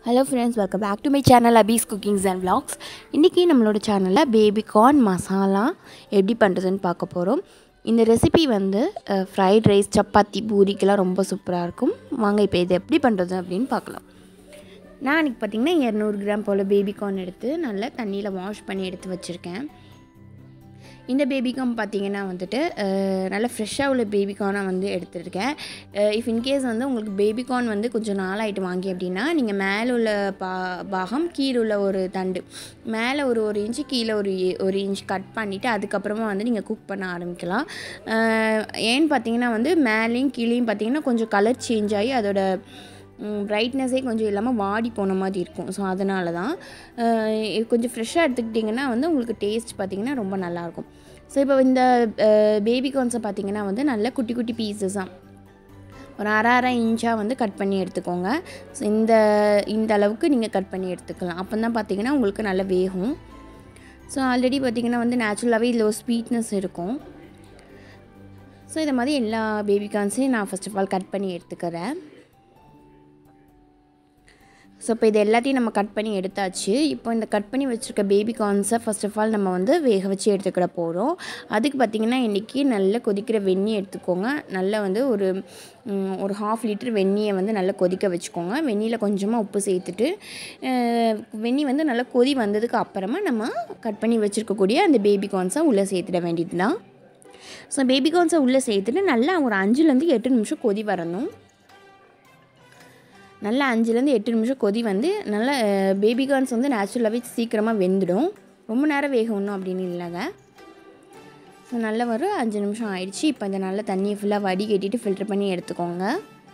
hello friends welcome back to my channel Abi's cookings and vlogs இன்றைக்கி நம்மளோட சேனலில் baby corn masala எப்படி பண்ணுறதுன்னு பார்க்க போகிறோம் இந்த ரெசிபி வந்து ஃப்ரைட் ரைஸ் சப்பாத்தி பூரிக்கெல்லாம் ரொம்ப சூப்பராக இருக்கும் வாங்க இப்போ இது எப்படி பண்ணுறது அப்படின்னு பார்க்கலாம் நான் இன்றைக்கி பார்த்திங்கன்னா இரநூறு கிராம் போல் பேபி கார்ன் எடுத்து நல்லா தண்ணியில் வாஷ் பண்ணி எடுத்து வச்சுருக்கேன் இந்த பேபிகார்ன் பார்த்தீங்கன்னா வந்துட்டு அஹ், நல்ல ஃப்ரெஷ்ஷாக உள்ள பேபிகார்னாக வந்து எடுத்துருக்கேன் இஃப் இன்கேஸ் வந்து உங்களுக்கு பேபிகார்ன் வந்து கொஞ்சம் நாளாயிட்டு வாங்கி அப்படின்னா நீங்கள் மேலே உள்ள பா பாகம் கீழே உள்ள ஒரு தண்டு மேலே ஒரு ஒரு இன்ச்சு கீழே ஒரு இ- ஒரு இன்ச் கட் பண்ணிவிட்டு அதுக்கப்புறமா வந்து நீங்கள் குக் பண்ண ஆரம்பிக்கலாம் அஹ், ஏன்னு பார்த்தீங்கன்னா வந்து மேலேயும் கீழேயும் பார்த்தீங்கன்னா கொஞ்சம் கலர் சேஞ்ச் ஆகி அதோட ப்ரைட்னஸே கொஞ்சம் இல்லாமல் வாடி போன மாதிரி இருக்கும் ஸோ அதனால தான் அஹ், இது கொஞ்சம் ஃப்ரெஷ்ஷாக எடுத்துக்கிட்டிங்கன்னா வந்து உங்களுக்கு டேஸ்ட் பார்த்திங்கன்னா ரொம்ப நல்லாயிருக்கும் ஸோ இப்போ இந்த பேபி கார்ன்ஸை பார்த்திங்கன்னா வந்து நல்ல குட்டி குட்டி பீசஸாக ஒரு அரை அரை இன்ச்சாக வந்து கட் பண்ணி எடுத்துக்கோங்க ஸோ இந்த இந்த அளவுக்கு நீங்கள் கட் பண்ணி எடுத்துக்கலாம் அப்போ தான் பார்த்தீங்கன்னா உங்களுக்கு நல்லா வேகும் ஸோ ஆல்ரெடி பார்த்திங்கன்னா வந்து நேச்சுரலாகவே இதில் ஒரு ஸ்வீட்னஸ் இருக்கும் ஸோ இதை மாதிரி எல்லா பேபி கார்ன்ஸையும் நான் ஃபஸ்ட் ஆஃப் ஆல் கட் பண்ணி எடுத்துக்கிறேன் ஸோ இப்போ இது எல்லாத்தையும் நம்ம கட் பண்ணி எடுத்தாச்சு இப்போ இந்த கட் பண்ணி வச்சுருக்க பேபி கார்ன்ஸை ஃபர்ஸ்ட் ஆஃப் ஆல் நம்ம வந்து வேக வச்சு எடுத்துக்கிட போகிறோம் அதுக்கு பார்த்திங்கன்னா இன்றைக்கி நல்ல கொதிக்கிற வெந்நீர் எடுத்துக்கோங்க நல்லா வந்து ஒரு ம், ஒரு ஹாஃப் லிட்டர் வெந்நியை வந்து நல்லா கொதிக்க வச்சுக்கோங்க வெந்நியில் கொஞ்சமாக உப்பு சேர்த்துட்டு அஹ், வெந்நி வந்து நல்லா கொதி வந்ததுக்கு அப்புறமா நம்ம கட் பண்ணி வச்சுருக்கக்கூடிய அந்த பேபி கார்ன்ஸை உள்ளே சேர்த்துட வேண்டியது தான் ஸோ பேபி கார்ன்ஸை உள்ளே சேர்த்துட்டு நல்லா ஒரு அஞ்சுலேருந்து எட்டு நிமிஷம் கொதி வரணும் நல்லா அஞ்சுலேருந்து எட்டு நிமிஷம் கொதி வந்து நல்லா பேபி கார்ன்ஸ் வந்து நேச்சுரலாகவே சீக்கிரமாக வெந்துடும் ரொம்ப நேரம் வேகணும் அப்படின்னு இல்லைங்க ஸோ நல்லா ஒரு அஞ்சு நிமிஷம் ஆயிடுச்சு இப்போ இந்த நல்ல தண்ணியை ஃபுல்லாக வடிகட்டிட்டு ஃபில்டர் பண்ணி எடுத்துக்கோங்க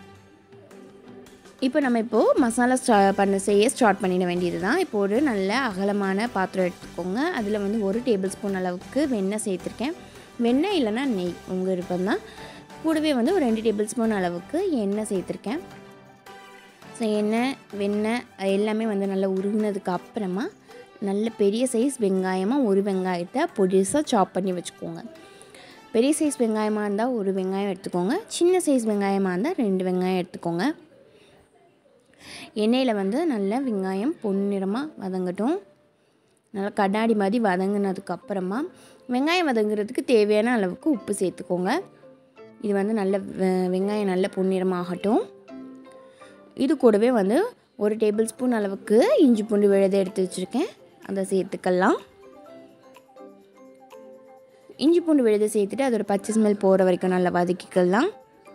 இப்போ நம்ம இப்போது மசாலா ஸ்டா பண்ண செய்ய ஸ்டார்ட் பண்ணிட வேண்டியது தான் இப்போ ஒரு நல்ல அகலமான பாத்திரம் எடுத்துக்கோங்க அதில் வந்து ஒரு டேபிள் ஸ்பூன் அளவுக்கு வெண்ணெய் சேர்த்துருக்கேன் வெண்ணெய் இல்லைன்னா நெய் உங்கள் விருப்பம் தான் கூடவே வந்து ஒரு ரெண்டு டேபிள் ஸ்பூன் அளவுக்கு எண்ணெய் சேர்த்துருக்கேன் ஸோ எண்ணெய் வெண்ணெய் அது எல்லாமே வந்து நல்லா உருகுனதுக்கு அப்புறமா நல்ல பெரிய சைஸ் வெங்காயமாக ஒரு வெங்காயத்தை பொடிசாக சாப் பண்ணி வச்சுக்கோங்க பெரிய சைஸ் வெங்காயமாக இருந்தால் ஒரு வெங்காயம் எடுத்துக்கோங்க சின்ன சைஸ் வெங்காயமாக இருந்தால் ரெண்டு வெங்காயம் எடுத்துக்கோங்க எண்ணெயில் வந்து நல்லா வெங்காயம் பொன்னிறமாக வதங்கட்டும் நல்லா கண்ணாடி மாதிரி வதங்கினதுக்கு அப்புறமா வெங்காயம் வதங்குறதுக்கு தேவையான அளவுக்கு உப்பு சேர்த்துக்கோங்க இது வந்து நல்ல வெ- வெங்காயம் நல்ல பொன்னிறமாகட்டும் இது கூடவே வந்து ஒரு டேபிள் ஸ்பூன் அளவுக்கு இஞ்சி பூண்டு விழுதை எடுத்து வச்சுருக்கேன் அதை சேர்த்துக்கலாம் இஞ்சி பூண்டு விழுதை சேர்த்துட்டு அதோட பச்சை ஸ்மெல் போகிற வரைக்கும் நல்லா வதக்கிக்கலாம்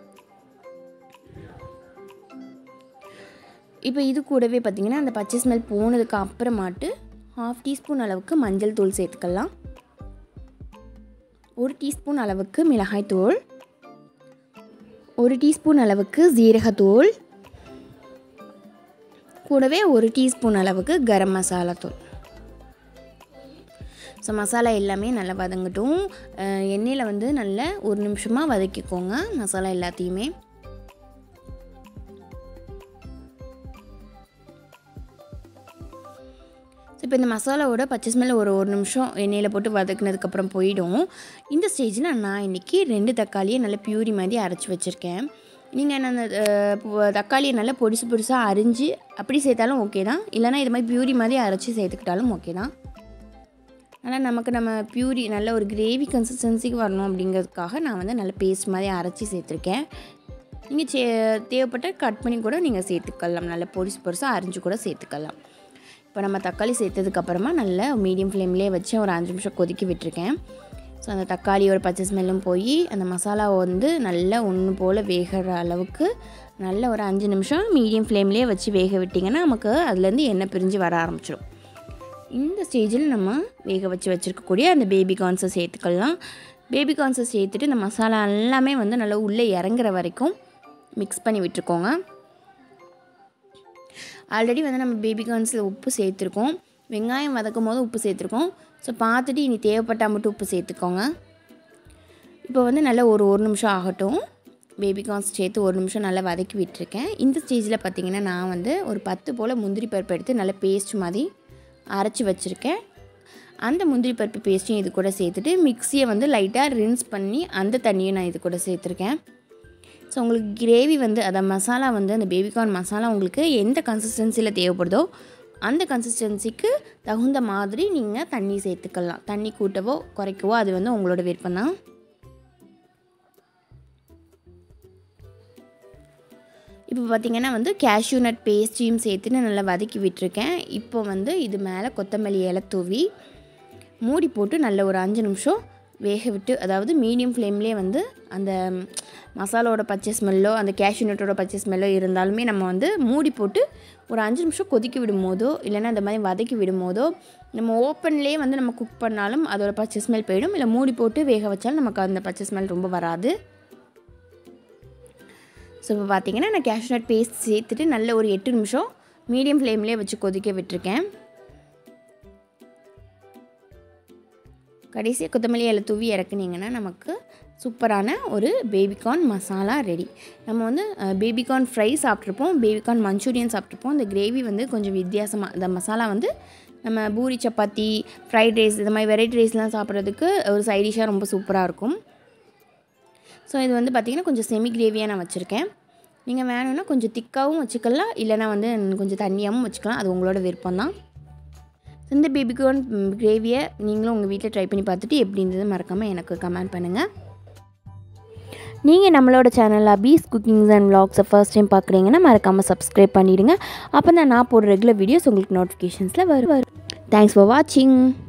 இப்போ இது கூடவே பார்த்திங்கன்னா அந்த பச்சை ஸ்மெல் போனதுக்கு அப்புறமாட்டு ஹாஃப் டீஸ்பூன் அளவுக்கு மஞ்சள் தூள் சேர்த்துக்கலாம் ஒரு டீஸ்பூன் அளவுக்கு மிளகாய் தூள் ஒரு டீஸ்பூன் அளவுக்கு ஜீரகத்தூள் கூடவே ஒரு டீஸ்பூன் அளவுக்கு கரம் மசாலா தூள் ஸோ மசாலா எல்லாமே நல்லா வதங்கட்டும் அஹ் எண்ணெயில் வந்து நல்ல ஒரு நிமிஷமாக வதக்கிக்கோங்க மசாலா எல்லாத்தையுமே ஸோ இப்போ இந்த மசாலாவோட பச்சை ஸ்மெல் ஒரு ஒரு நிமிஷம் எண்ணெயில் போட்டு வதக்குனதுக்கப்புறம் போயிடும் இந்த ஸ்டேஜில் நான் இன்றைக்கி ரெண்டு தக்காளியை நல்லா பியூரி மாதிரி அரைச்சி வச்சுருக்கேன் நீங்கள் அந்த அஹ், பொ- தக்காளியை நல்லா பொடிசு பொடிசாக அரிஞ்சு அப்படி சேர்த்தாலும் ஓகே தான் இல்லைனா இது மாதிரி பியூரி மாதிரி அரைச்சி சேர்த்துக்கிட்டாலும் ஓகே தான் ஆனால் நமக்கு நம்ம பியூரி நல்ல ஒரு கிரேவி கன்சிஸ்டன்சிக்கு வரணும் அப்படிங்கிறதுக்காக நான் வந்து நல்ல பேஸ்ட் மாதிரி அரைச்சி சேர்த்துருக்கேன் நீங்கள் சே தேவைப்பட்ட கட் பண்ணி கூட நீங்கள் சேர்த்துக்கலாம் நல்ல பொடிசு பொடிசாக அரிஞ்சு கூட சேர்த்துக்கலாம் இப்போ நம்ம தக்காளி சேர்த்ததுக்கப்புறமா நல்ல மீடியம் ஃப்ளேம்லேயே வச்சு ஒரு அஞ்சு நிமிஷம் கொதிக்க விட்டுருக்கேன் ஸோ அந்த தக்காளியோட பச்சை ஸ்மெல்லும் போய் அந்த மசாலாவை வந்து நல்லா ஒன்று போல் வேகிற அளவுக்கு நல்ல ஒரு அஞ்சு நிமிஷம் மீடியம் ஃப்ளேம்லேயே வச்சு வேக விட்டிங்கன்னா நமக்கு அதுலேருந்து எண்ணெய் பிரிஞ்சு வர ஆரம்பிச்சிடும் இந்த ஸ்டேஜில் நம்ம வேக வச்சு வச்சுருக்கக்கூடிய அந்த பேபி கார்ன்ஸை சேர்த்துக்கலாம் பேபி கார்ன்ஸை சேர்த்துட்டு இந்த மசாலா எல்லாமே வந்து நல்லா உள்ளே இறங்குற வரைக்கும் மிக்ஸ் பண்ணி விட்டுருக்கோங்க ஆல்ரெடி வந்து நம்ம பேபி கார்ன்ஸில் உப்பு சேர்த்துருக்கோம் வெங்காயம் வதக்கும் போது உப்பு சேர்த்துருக்கோம் ஸோ பார்த்துட்டு இனி தேவைப்பட்டால் மட்டும் உப்பு சேர்த்துக்கோங்க இப்போ வந்து நல்லா ஒரு ஒரு நிமிஷம் ஆகட்டும் பேபி கார்ன்ஸ் சேர்த்து ஒரு நிமிஷம் நல்லா வதக்கி விட்டுருக்கேன் இந்த ஸ்டேஜில் பார்த்தீங்கன்னா நான் வந்து ஒரு பத்து போல் முந்திரி பருப்பு எடுத்து நல்லா பேஸ்ட் மாதிரி அரைச்சி வச்சுருக்கேன் அந்த முந்திரி பருப்பு பேஸ்ட்டையும் இது கூட சேர்த்துட்டு மிக்சியை வந்து லைட்டாக ரின்ஸ் பண்ணி அந்த தண்ணியை நான் இது கூட சேர்த்துருக்கேன் ஸோ உங்களுக்கு கிரேவி வந்து அதை மசாலா வந்து அந்த பேபிகார்ன் மசாலா உங்களுக்கு எந்த கன்சிஸ்டன்சியில் தேவைப்படுதோ அந்த கன்சிஸ்டன்சிக்கு தகுந்த மாதிரி நீங்கள் தண்ணி சேர்த்துக்கலாம் தண்ணி கூட்டவோ குறைக்கவோ அது வந்து உங்களோட விருப்பம் தான் இப்போ பார்த்திங்கன்னா வந்து கேஷ்யூ நட் பேஸ்ட்ரியும் சேர்த்துன்னு நல்லா வதக்கி விட்டுருக்கேன் இப்போ வந்து இது மேலே கொத்தமல்லி இலை தூவி மூடி போட்டு நல்ல ஒரு அஞ்சு நிமிஷம் வேக விட்டு அதாவது மீடியம் ஃப்ளேம்லேயே வந்து அந்த மசாலாவோட பச்சை ஸ்மெல்லோ அந்த கேஷ்யூ நட்டோட பச்சை ஸ்மெல்லோ இருந்தாலுமே நம்ம வந்து மூடி போட்டு ஒரு அஞ்சு நிமிஷம் கொதிக்க விடும் போதோ இல்லைன்னா அந்த மாதிரி வதக்கி விடும் போதோ நம்ம ஓப்பன்லேயே வந்து நம்ம குக் பண்ணாலும் அதோட பச்சை ஸ்மெல் போயிடும் இல்லை மூடி போட்டு வேக வச்சாலும் நமக்கு அந்த பச்சை ஸ்மெல் ரொம்ப வராது ஸோ இப்போ பார்த்தீங்கன்னா நான் கேஷ்யூ நட் பேஸ்ட் சேர்த்துட்டு நல்ல ஒரு எட்டு நிமிஷம் மீடியம் ஃப்ளேம்லேயே வச்சு கொதிக்க விட்டுருக்கேன் கடைசியாக கொத்தமல்லி இலை தூவி இறக்குனீங்கன்னா நமக்கு சூப்பரான ஒரு பேபிகார்ன் மசாலா ரெடி நம்ம வந்து பேபிகார்ன் ஃப்ரை சாப்பிட்ருப்போம் பேபிகார்ன் மஞ்சூரியன் சாப்பிட்ருப்போம் இந்த கிரேவி வந்து கொஞ்சம் வித்தியாசமாக இந்த மசாலா வந்து நம்ம பூரி சப்பாத்தி ஃப்ரைட் ரைஸ் இந்த மாதிரி வெரைட்டி ரைஸ்லாம் சாப்பிட்றதுக்கு ஒரு சைடிஷாக ரொம்ப சூப்பராக இருக்கும் ஸோ இது வந்து பார்த்திங்கன்னா கொஞ்சம் செமி கிரேவியாக நான் வச்சுருக்கேன் நீங்கள் வேணும்னா கொஞ்சம் திக்காகவும் வச்சுக்கலாம் இல்லைனா வந்து கொஞ்சம் தண்ணியாகவும் வச்சுக்கலாம் அது உங்களோட விருப்பம் தான் இந்த பேபிகார்ன் கிரேவியை நீங்களும் உங்கள் வீட்டில் ட்ரை பண்ணி பார்த்துட்டு எப்படி இருந்தது மறக்காமல் எனக்கு கமெண்ட் பண்ணுங்கள் நீங்கள் நம்மளோட channel Abi's cookings and vlogs first time பார்க்குறீங்கன்னா மறக்காமல் சப்ஸ்கிரைப் பண்ணிவிடுங்க அப்போ தான் நான் போடுற ரெகுலர் வீடியோஸ் உங்களுக்கு நோட்டிஃபிகேஷன்ஸில் வரும் தேங்க்ஸ் ஃபார் வாட்சிங்